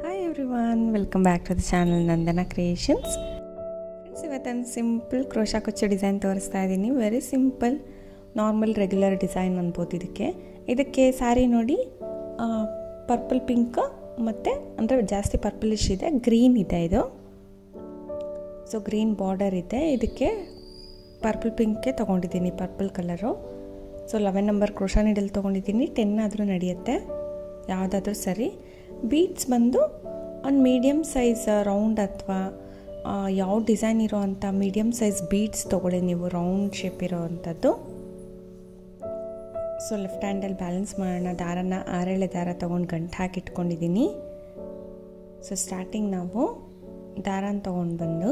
hi everyone welcome back to the channel Nandana creations friends ಇವತ್ತೊಂದು simple crochet ಕೊಚ್ಚು design ತೋರಿಸ್ತಾ ಇದ್ದೀನಿ very simple normal regular design ಅನ್ಬೋದು ಇದಕ್ಕೆ ಇದಕ್ಕೆ ಸ್ಯಾರಿ ನೋಡಿ ಪರ್ಪಲ್ ಪಿಂಕ್ ಮತ್ತು ಅಂದರೆ ಜಾಸ್ತಿ ಪರ್ಪಲಿಶ್ ಇದೆ ಗ್ರೀನ್ ಇದೆ ಇದು ಸೊ ಗ್ರೀನ್ ಬಾರ್ಡರ್ ಇದೆ ಇದಕ್ಕೆ ಪರ್ಪಲ್ ಪಿಂಕ್ಗೆ ತೊಗೊಂಡಿದ್ದೀನಿ purple colour so eleven number crochet needle ತೊಗೊಂಡಿದ್ದೀನಿ ಟೆನ್ ಆದರೂ ನಡೆಯುತ್ತೆ ಯಾವುದಾದ್ರೂ ಸರಿ ಬೀಡ್ಸ್ ಬಂದು ಒಂದು ಮೀಡಿಯಮ್ ಸೈಜ್ ರೌಂಡ್ ಅಥವಾ ಯಾವ ಡಿಸೈನ್ ಇರೋ ಅಂಥ ಮೀಡಿಯಮ್ ಸೈಜ್ ಬೀಡ್ಸ್ ತೊಗೊಳ್ಳಿ ನೀವು ರೌಂಡ್ ಶೇಪ್ ಇರೋ ಅಂಥದ್ದು ಸೊ ಲೆಫ್ಟ್ ಹ್ಯಾಂಡಲ್ಲಿ ಬ್ಯಾಲೆನ್ಸ್ ಮಾಡೋಣ ದಾರನ ಆರೇಳೆ ದಾರ ತೊಗೊಂಡು ಗಂಟು ಹಾಕಿ ಇಟ್ಕೊಂಡಿದ್ದೀನಿ ಸೊ ಸ್ಟಾರ್ಟಿಂಗ್ ನಾವು ದಾರನ ತೊಗೊಂಡು ಬಂದು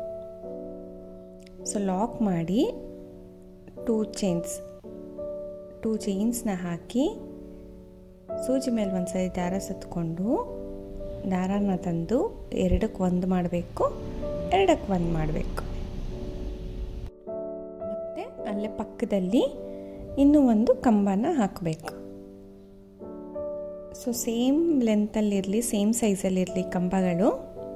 ಸೊ ಲಾಕ್ ಮಾಡಿ ಟೂ ಚೈನ್ಸ್ ಟೂ ಚೈನ್ಸ್ನ ಹಾಕಿ ಸೂಜಿ ಮೇಲೆ ಒಂದು ಸರಿ ದಾರ ಸುತ್ತಕೊಂಡು ದಾರನ ತಂದು ಎರಡಕ್ಕೆ ಒಂದು ಮಾಡಬೇಕು ಎರಡಕ್ಕೆ ಒಂದು ಮಾಡಬೇಕು ಮತ್ತು ಅಲ್ಲೇ ಪಕ್ಕದಲ್ಲಿ ಇನ್ನೂ ಒಂದು ಕಂಬನ ಹಾಕಬೇಕು ಸೊ ಸೇಮ್ ಲೆಂತಲ್ಲಿರಲಿ ಸೇಮ್ ಸೈಜಲ್ಲಿರಲಿ ಕಂಬಗಳು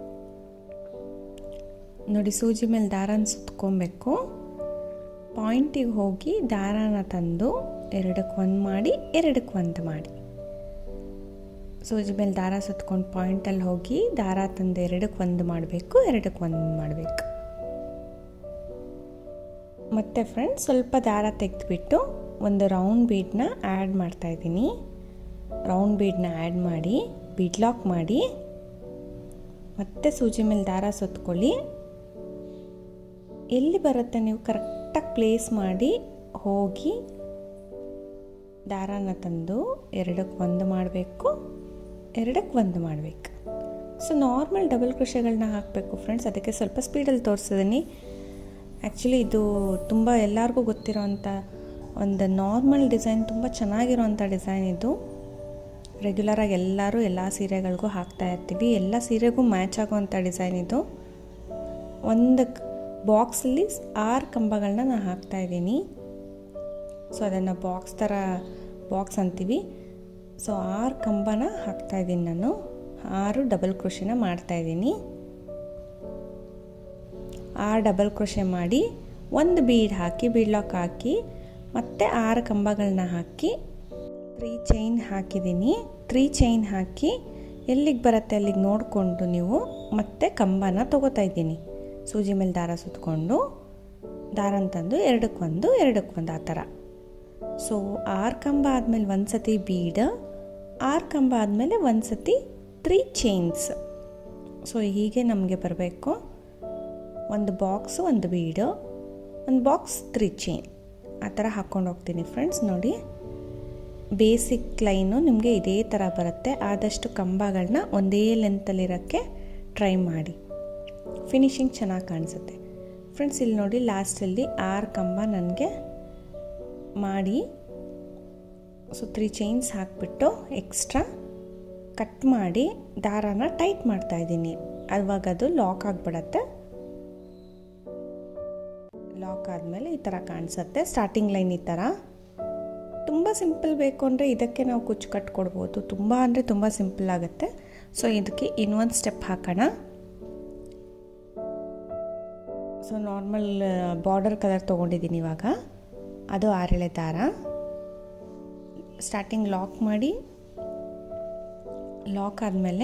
ನೋಡಿ ಸೂಜಿ ಮೇಲೆ ದಾರನ ಸುತ್ಕೊಬೇಕು ಪಾಯಿಂಟಿಗೆ ಹೋಗಿ ದಾರಾನ ತಂದು ಎರಡಕ್ಕೆ ಒಂದು ಮಾಡಿ ಎರಡಕ್ಕೆ ಒಂದು ಮಾಡಿ ಸೂಜಿ ಮೇಲೆ ದಾರ ಸುತ್ಕೊಂಡು ಪಾಯಿಂಟಲ್ಲಿ ಹೋಗಿ ದಾರ ತಂದು ಎರಡಕ್ಕೆ ಒಂದು ಮಾಡಬೇಕು ಎರಡಕ್ಕೆ ಒಂದು ಮಾಡಬೇಕು ಮತ್ತು ಫ್ರೆಂಡ್ಸ್ ಸ್ವಲ್ಪ ದಾರ ತೆಗೆದುಬಿಟ್ಟು ಒಂದು ರೌಂಡ್ ಬೀಡನ್ನ ಆ್ಯಡ್ ಮಾಡ್ತಾಯಿದ್ದೀನಿ ರೌಂಡ್ ಬೀಡನ್ನ ಆ್ಯಡ್ ಮಾಡಿ ಬೀಡ್ ಲಾಕ್ ಮಾಡಿ ಮತ್ತೆ ಸೂಜಿ ಮೇಲೆ ದಾರ ಸುತ್ಕೊಳ್ಳಿ ಎಲ್ಲಿ ಬರುತ್ತೆ ನೀವು ಕರೆಕ್ಟಾಗಿ ಪ್ಲೇಸ್ ಮಾಡಿ ಹೋಗಿ ದಾರಾನ ತಂದು ಎರಡಕ್ಕೆ ಒಂದು ಮಾಡಬೇಕು ಎರಡಕ್ಕೆ ಒಂದು ಮಾಡಬೇಕು ಸೊ ನಾರ್ಮಲ್ ಡಬಲ್ ಕೃಷಿಗಳನ್ನ ಹಾಕಬೇಕು ಫ್ರೆಂಡ್ಸ್ ಅದಕ್ಕೆ ಸ್ವಲ್ಪ ಸ್ಪೀಡಲ್ಲಿ ತೋರಿಸಿದ್ದೀನಿ ಆ್ಯಕ್ಚುಲಿ ಇದು ತುಂಬ ಎಲ್ಲರಿಗೂ ಗೊತ್ತಿರೋವಂಥ ಒಂದು ನಾರ್ಮಲ್ ಡಿಸೈನ್ ತುಂಬ ಚೆನ್ನಾಗಿರೋವಂಥ ಡಿಸೈನ್ ಇದು ರೆಗ್ಯುಲರಾಗಿ ಎಲ್ಲರೂ ಎಲ್ಲ ಸೀರೆಗಳಿಗೂ ಹಾಕ್ತಾ ಇರ್ತೀವಿ ಎಲ್ಲ ಸೀರೆಗೂ ಮ್ಯಾಚ್ ಆಗೋವಂಥ ಡಿಸೈನ್ ಇದು ಒಂದು ಬಾಕ್ಸಲ್ಲಿ ಆರು ಕಂಬಗಳನ್ನ ನಾನು ಹಾಕ್ತಾಯಿದ್ದೀನಿ ಸೊ ಅದನ್ನು ಬಾಕ್ಸ್ ಥರ ಬಾಕ್ಸ್ ಅಂತೀವಿ ಸೊ ಆರು ಕಂಬನ ಹಾಕ್ತಾಯಿದ್ದೀನಿ ನಾನು ಆರು ಡಬಲ್ ಕ್ರೋಶೆನ ಮಾಡ್ತಾಯಿದ್ದೀನಿ ಆರು ಡಬಲ್ ಕ್ರೋಶೆ ಮಾಡಿ ಒಂದು ಬೀಡ್ ಹಾಕಿ ಬೀಡ್ ಲಾಕ್ ಹಾಕಿ ಮತ್ತು ಆರು ಕಂಬಗಳನ್ನ ಹಾಕಿ ತ್ರೀ ಚೈನ್ ಹಾಕಿದ್ದೀನಿ ತ್ರೀ ಚೈನ್ ಹಾಕಿ ಎಲ್ಲಿಗೆ ಬರುತ್ತೆ ಅಲ್ಲಿಗೆ ನೋಡಿಕೊಂಡು ನೀವು ಮತ್ತೆ ಕಂಬನ ತೊಗೋತಾ ಇದ್ದೀನಿ ಸೂಜಿ ಮೇಲೆ ದಾರ ಸುತ್ಕೊಂಡು ದಾರನ ತಂದು ಎರಡಕ್ಕೊಂದು ಎರಡಕ್ಕೊಂದು ಆ ಥರ ಸೊ ಆರು ಕಂಬ ಆದಮೇಲೆ ಒಂದು ಸತಿ ಬೀಡ್ ಆರು ಕಂಬ ಆದಮೇಲೆ ಒಂದು ಸತಿ ತ್ರೀ ಚೈನ್ಸ್ ಸೊ ಹೀಗೆ ನಮಗೆ ಬರಬೇಕು ಒಂದು ಬಾಕ್ಸು ಒಂದು ಬೀಡು ಒಂದು ಬಾಕ್ಸ್ ತ್ರೀ ಚೈನ್ ಆ ಥರ ಹಾಕ್ಕೊಂಡು ಹೋಗ್ತೀನಿ ಫ್ರೆಂಡ್ಸ್ ನೋಡಿ ಬೇಸಿಕ್ ಲೈನು ನಿಮಗೆ ಇದೇ ಥರ ಬರುತ್ತೆ ಆದಷ್ಟು ಕಂಬಗಳನ್ನ ಒಂದೇ ಲೆಂತಲ್ಲಿರೋಕ್ಕೆ ಟ್ರೈ ಮಾಡಿ ಫಿನಿಶಿಂಗ್ ಚೆನ್ನಾಗಿ ಕಾಣಿಸುತ್ತೆ ಫ್ರೆಂಡ್ಸ್ ಇಲ್ಲಿ ನೋಡಿ ಲಾಸ್ಟಲ್ಲಿ ಆರು ಕಂಬ ನನಗೆ ಮಾಡಿ ಸೊ ತ್ರೀ ಚೈನ್ಸ್ ಹಾಕಿಬಿಟ್ಟು ಎಕ್ಸ್ಟ್ರಾ ಕಟ್ ಮಾಡಿ ದಾರಾನ ಟೈಟ್ ಮಾಡ್ತಾಯಿದ್ದೀನಿ ಅವಾಗ ಅದು ಲಾಕ್ ಆಗಿಬಿಡತ್ತೆ ಲಾಕ್ ಆದಮೇಲೆ ಈ ಥರ ಕಾಣಿಸುತ್ತೆ ಸ್ಟಾರ್ಟಿಂಗ್ ಲೈನ್ ಈ ಥರ ತುಂಬ ಸಿಂಪಲ್ ಬೇಕು ಅಂದರೆ ಇದಕ್ಕೆ ನಾವು ಕುಚ್ಚು ಕಟ್ಕೊಡ್ಬೋದು ತುಂಬ ಅಂದರೆ ತುಂಬ ಸಿಂಪಲ್ ಆಗುತ್ತೆ ಸೊ ಇದಕ್ಕೆ ಇನ್ನೊಂದು ಸ್ಟೆಪ್ ಹಾಕೋಣ ಸೊ ನಾರ್ಮಲ್ ಬಾರ್ಡರ್ ಕಲರ್ ತೊಗೊಂಡಿದ್ದೀನಿ ಇವಾಗ ಅದು ಆರೆಳೆ ದಾರ ಸ್ಟಾರ್ಟಿಂಗ್ ಲಾಕ್ ಮಾಡಿ ಲಾಕ್ ಆದಮೇಲೆ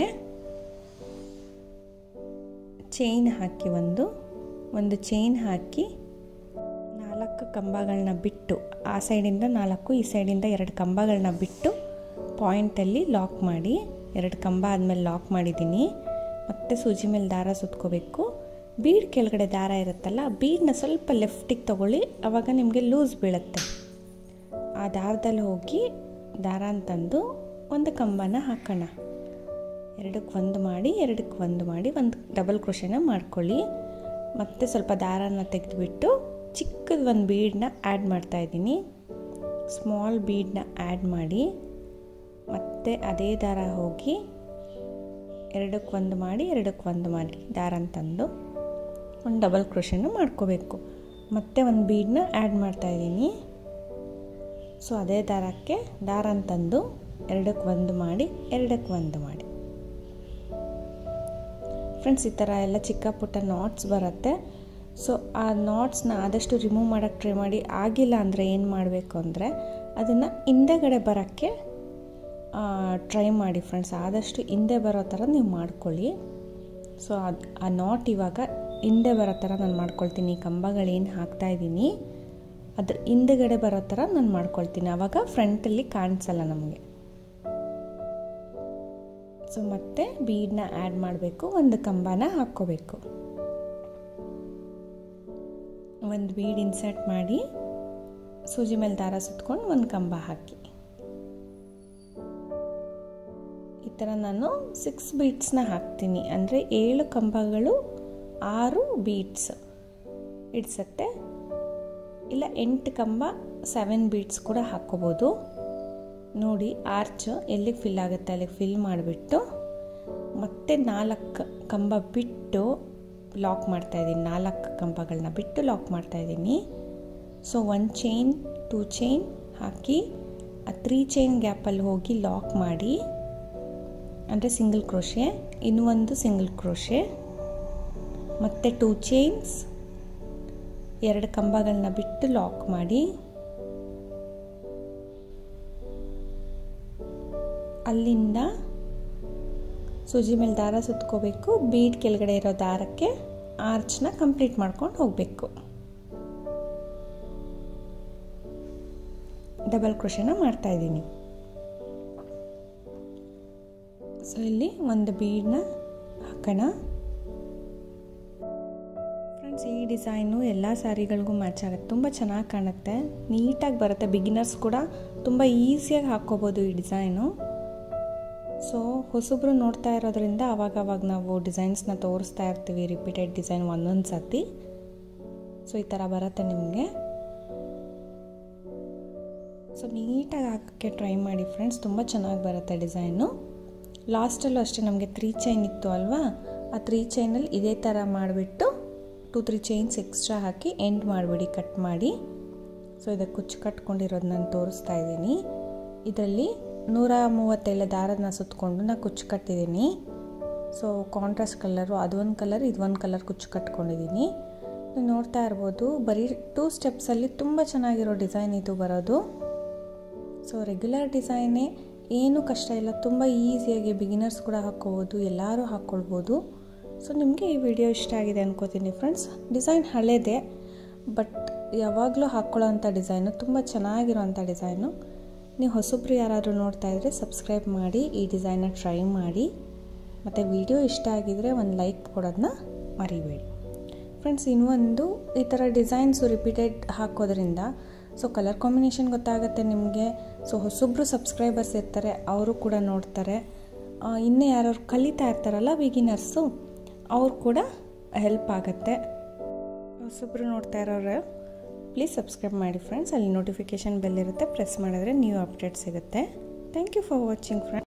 ಚೈನ್ ಹಾಕಿ ಒಂದು ಒಂದು ಚೈನ್ ಹಾಕಿ ನಾಲ್ಕು ಕಂಬಗಳನ್ನ ಬಿಟ್ಟು ಆ ಸೈಡಿಂದ ನಾಲ್ಕು ಈ ಸೈಡಿಂದ ಎರಡು ಕಂಬಗಳನ್ನ ಬಿಟ್ಟು ಪಾಯಿಂಟಲ್ಲಿ ಲಾಕ್ ಮಾಡಿ ಎರಡು ಕಂಬ ಆದಮೇಲೆ ಲಾಕ್ ಮಾಡಿದ್ದೀನಿ ಮತ್ತು ಸೂಜಿ ಮೇಲೆ ದಾರ ಸುತ್ಕೋಬೇಕು ಬೀಡ್ ಕೆಳಗಡೆ ದಾರ ಇರುತ್ತಲ್ಲ ಬೀಡನ್ನ ಸ್ವಲ್ಪ ಲೆಫ್ಟಿಗೆ ತೊಗೊಳ್ಳಿ ಆವಾಗ ನಿಮಗೆ ಲೂಸ್ ಬೀಳುತ್ತೆ ಆ ದಾರದಲ್ಲಿ ಹೋಗಿ ದಾರ ಅಂತಂದು ಒಂದು ಕಂಬನ ಹಾಕೋಣ ಎರಡಕ್ಕೆ ಒಂದು ಮಾಡಿ ಎರಡಕ್ಕೆ ಒಂದು ಮಾಡಿ ಒಂದು ಡಬಲ್ ಕ್ರೋಶೆನ ಮಾಡ್ಕೊಳ್ಳಿ ಮತ್ತು ಸ್ವಲ್ಪ ದಾರನ ತೆಗೆದುಬಿಟ್ಟು ಚಿಕ್ಕದು ಒಂದು ಬೀಡನ್ನ ಆ್ಯಡ್ ಮಾಡ್ತಾಯಿದ್ದೀನಿ ಸ್ಮಾಲ್ ಬೀಡನ್ನ ಆ್ಯಡ್ ಮಾಡಿ ಮತ್ತು ಅದೇ ದಾರ ಹೋಗಿ ಎರಡಕ್ಕೆ ಒಂದು ಮಾಡಿ ಎರಡಕ್ಕೆ ಒಂದು ಮಾಡಿ ದಾರ ಅಂತಂದು ಒಂದು ಡಬಲ್ ಕ್ರೋಶನ್ನು ಮಾಡ್ಕೋಬೇಕು ಮತ್ತೆ ಒಂದು ಬೀಡನ್ನ ಆ್ಯಡ್ ಮಾಡ್ತಾಯಿದ್ದೀನಿ ಸೊ ಅದೇ ದಾರಕ್ಕೆ ದಾರ ಅಂತಂದು ಎರಡಕ್ಕೆ ಒಂದು ಮಾಡಿ ಎರಡಕ್ಕೆ ಒಂದು ಮಾಡಿ ಫ್ರೆಂಡ್ಸ್ ಈ ಥರ ಎಲ್ಲ ಚಿಕ್ಕ ಪುಟ್ಟ ನಾಟ್ಸ್ ಬರುತ್ತೆ ಸೊ ಆ ನಾಟ್ಸ್ನ ಆದಷ್ಟು ರಿಮೂವ್ ಮಾಡೋಕ್ಕೆ ಟ್ರೈ ಮಾಡಿ ಆಗಿಲ್ಲ ಅಂದರೆ ಏನು ಮಾಡಬೇಕು ಅಂದರೆ ಅದನ್ನು ಹಿಂದೆಗಡೆ ಬರೋಕ್ಕೆ ಟ್ರೈ ಮಾಡಿ ಫ್ರೆಂಡ್ಸ್ ಆದಷ್ಟು ಹಿಂದೆ ಬರೋ ಥರ ನೀವು ಮಾಡ್ಕೊಳ್ಳಿ ಸೊ ಅದು ಆ ನಾಟ್ ಇವಾಗ ಹಿಂದೆ ಬರೋ ಥರ ನಾನು ಮಾಡ್ಕೊಳ್ತೀನಿ ಕಂಬಗಳೇನು ಹಾಕ್ತಾಯಿದ್ದೀನಿ ಅದ್ರ ಹಿಂದೆಗಡೆ ಬರೋ ಥರ ನಾನು ಮಾಡ್ಕೊಳ್ತೀನಿ ಆವಾಗ ಫ್ರಂಟಲ್ಲಿ ಕಾಣಿಸಲ್ಲ ನಮಗೆ ಸೊ ಮತ್ತೆ ಬೀಡನ್ನ ಆ್ಯಡ್ ಮಾಡಬೇಕು ಒಂದು ಕಂಬನ ಹಾಕ್ಕೋಬೇಕು ಒಂದು ಬೀಡ್ ಇನ್ಸರ್ಟ್ ಮಾಡಿ ಸೂಜಿ ಮೇಲೆ ದಾರ ಸುತ್ಕೊಂಡು ಒಂದು ಕಂಬ ಹಾಕಿ ಈ ಥರ ನಾನು ಸಿಕ್ಸ್ ಬೀಟ್ಸ್ನ ಹಾಕ್ತೀನಿ ಅಂದರೆ ಏಳು ಕಂಬಗಳು ಆರು ಬೀಟ್ಸ್ ಇಡ್ಸತ್ತೆ ಇಲ್ಲ ಎಂಟು ಕಂಬ ಸೆವೆನ್ ಬೀಟ್ಸ್ ಕೂಡ ಹಾಕ್ಕೋಬೋದು ನೋಡಿ ಆರ್ಚ್ ಎಲ್ಲಿಗೆ ಫಿಲ್ ಆಗುತ್ತೆ ಅಲ್ಲಿಗೆ ಫಿಲ್ ಮಾಡಿಬಿಟ್ಟು ಮತ್ತೆ ನಾಲ್ಕು ಕಂಬ ಬಿಟ್ಟು ಲಾಕ್ ಮಾಡ್ತಾಯಿದ್ದೀನಿ ನಾಲ್ಕು ಕಂಬಗಳನ್ನ ಬಿಟ್ಟು ಲಾಕ್ ಮಾಡ್ತಾಯಿದ್ದೀನಿ so one chain two chain ಹಾಕಿ ಆ ತ್ರೀ ಚೈನ್ ಗ್ಯಾಪಲ್ಲಿ ಹೋಗಿ ಲಾಕ್ ಮಾಡಿ ಅಂದರೆ ಸಿಂಗಲ್ ಕ್ರೋಶೆ ಇನ್ನೂ ಒಂದು ಸಿಂಗಲ್ ಕ್ರೋಶೆ ಮತ್ತು ಟೂ ಚೈನ್ಸ್ ಎರಡು ಕಂಬಗಳನ್ನ ಬಿಟ್ಟು ಲಾಕ್ ಮಾಡಿ ಅಲ್ಲಿಂದ ಸೂಜಿ ಮೇಲೆ ದಾರ ಸುತ್ಕೋಬೇಕು ಬೀಡ್ ಕೆಳಗಡೆ ಇರೋ ದಾರಕ್ಕೆ ಆರ್ಚ್ನ ಕಂಪ್ಲೀಟ್ ಮಾಡ್ಕೊಂಡು ಹೋಗಬೇಕು ಡಬಲ್ ಕ್ರೋಶನ ಮಾಡ್ತಾ ಇದ್ದೀನಿ ಸೊ ಇಲ್ಲಿ ಒಂದು ಬೀಡನ್ನ ಹಾಕೋಣ ಫ್ರೆಂಡ್ಸ್ ಈ ಡಿಸೈನು ಎಲ್ಲ ಸ್ಯಾರಿಗಳಿಗೂ ಮ್ಯಾಚ್ ಆಗುತ್ತೆ ತುಂಬ ಚೆನ್ನಾಗಿ ಕಾಣುತ್ತೆ ನೀಟಾಗಿ ಬರುತ್ತೆ ಬಿಗಿನರ್ಸ್ ಕೂಡ ತುಂಬ ಈಸಿಯಾಗಿ ಹಾಕ್ಕೋಬೋದು ಈ ಡಿಸೈನು ಸೊ ಹೊಸಬ್ರು ನೋಡ್ತಾ ಇರೋದ್ರಿಂದ ಅವಾಗವಾಗ ನಾವು ಡಿಸೈನ್ಸ್ನ ತೋರಿಸ್ತಾ ಇರ್ತೀವಿ ರಿಪೀಟೆಡ್ ಡಿಸೈನ್ ಒಂದೊಂದು ಸರ್ತಿ ಸೊ ಈ ಥರ ಬರುತ್ತೆ ನಿಮಗೆ ಸೊ ನೀಟಾಗಿ ಹಾಕೋಕ್ಕೆ ಟ್ರೈ ಮಾಡಿ ಫ್ರೆಂಡ್ಸ್ ತುಂಬ ಚೆನ್ನಾಗಿ ಬರುತ್ತೆ ಡಿಸೈನು ಲಾಸ್ಟಲ್ಲೂ ಅಷ್ಟೇ ನಮಗೆ ತ್ರೀ ಚೈನ್ ಇತ್ತು ಅಲ್ವಾ ಆ ತ್ರೀ ಚೈನಲ್ಲಿ ಇದೇ ಥರ ಮಾಡಿಬಿಟ್ಟು ಟೂ ತ್ರೀ ಚೈನ್ಸ್ ಎಕ್ಸ್ಟ್ರಾ ಹಾಕಿ ಎಂಡ್ ಮಾಡಿಬಿಡಿ ಕಟ್ ಮಾಡಿ ಸೊ ಇದಕ್ಕೆ ಕುಚ್ಚು ಕಟ್ಕೊಂಡಿರೋದು ನಾನು ತೋರಿಸ್ತಾ ಇದ್ದೀನಿ ಇದರಲ್ಲಿ ನೂರ ಮೂವತ್ತೇಳು ದಾರನ ಸುತ್ತಕೊಂಡು ನಾನು ಕುಚ್ಚು ಕಟ್ಟಿದ್ದೀನಿ ಸೊ ಕಾಂಟ್ರಾಸ್ಟ್ ಕಲರು ಅದೊಂದು ಕಲರ್ ಇದೊಂದು ಕಲರ್ ಕುಚ್ಚು ಕಟ್ಕೊಂಡಿದ್ದೀನಿ ನೀವು ನೋಡ್ತಾ ಇರ್ಬೋದು ಬರೀ ಟೂ ಸ್ಟೆಪ್ಸಲ್ಲಿ ತುಂಬ ಚೆನ್ನಾಗಿರೋ ಡಿಸೈನ್ ಇದು ಬರೋದು ಸೊ ರೆಗ್ಯುಲರ್ ಡಿಸೈನೇ ಏನೂ ಕಷ್ಟ ಇಲ್ಲ ತುಂಬ ಈಸಿಯಾಗಿ ಬಿಗಿನರ್ಸ್ ಕೂಡ ಹಾಕ್ಕೋಬೋದು ಎಲ್ಲರೂ ಹಾಕ್ಕೊಳ್ಬೋದು ಸೊ ನಿಮಗೆ ಈ ವಿಡಿಯೋ ಇಷ್ಟ ಆಗಿದೆ ಅನ್ಕೋತೀನಿ ಫ್ರೆಂಡ್ಸ್ ಡಿಸೈನ್ ಹಳೇದೇ ಬಟ್ ಯಾವಾಗಲೂ ಹಾಕ್ಕೊಳ್ಳೋ ಅಂಥ ಡಿಸೈನು ತುಂಬ ಚೆನ್ನಾಗಿರೋಂಥ ಡಿಸೈನು ನೀವು ಹೊಸಬ್ರು ಯಾರಾದರೂ ನೋಡ್ತಾ ಇದ್ದರೆ ಸಬ್ಸ್ಕ್ರೈಬ್ ಮಾಡಿ ಈ ಡಿಸೈನ್ನ ಟ್ರೈ ಮಾಡಿ ಮತ್ತು ವಿಡಿಯೋ ಇಷ್ಟ ಆಗಿದರೆ ಒಂದು ಲೈಕ್ ಕೊಡೋದನ್ನ ಮರಿಬೇಡಿ ಫ್ರೆಂಡ್ಸ್ ಇನ್ನೊಂದು ಈ ಥರ ಡಿಸೈನ್ಸು ರಿಪೀಟೆಡ್ ಹಾಕೋದ್ರಿಂದ ಸೊ ಕಲರ್ ಕಾಂಬಿನೇಷನ್ ಗೊತ್ತಾಗುತ್ತೆ ನಿಮಗೆ ಸೊ ಹೊಸೊಬ್ಬರು ಸಬ್ಸ್ಕ್ರೈಬರ್ಸ್ ಇರ್ತಾರೆ ಅವರು ಕೂಡ ನೋಡ್ತಾರೆ ಇನ್ನೂ ಯಾರು ಕಲಿತಾ ಇರ್ತಾರಲ್ಲ ಬಿಗಿನರ್ಸು ಅವ್ರು ಕೂಡ ಹೆಲ್ಪ್ ಆಗುತ್ತೆ ಹೊಸೊಬ್ಬರು ನೋಡ್ತಾ ಇರೋರು ಪ್ಲೀಸ್ ಸಬ್ಸ್ಕ್ರೈಬ್ ಮಾಡಿ ಫ್ರೆಂಡ್ಸ್ ಅಲ್ಲಿ ನೋಟಿಫಿಕೇಷನ್ ಬೆಲ್ ಇರುತ್ತೆ ಪ್ರೆಸ್ ಮಾಡಿದ್ರೆ ನ್ಯೂ ಅಪ್ಡೇಟ್ ಸಿಗುತ್ತೆ thank you for watching friends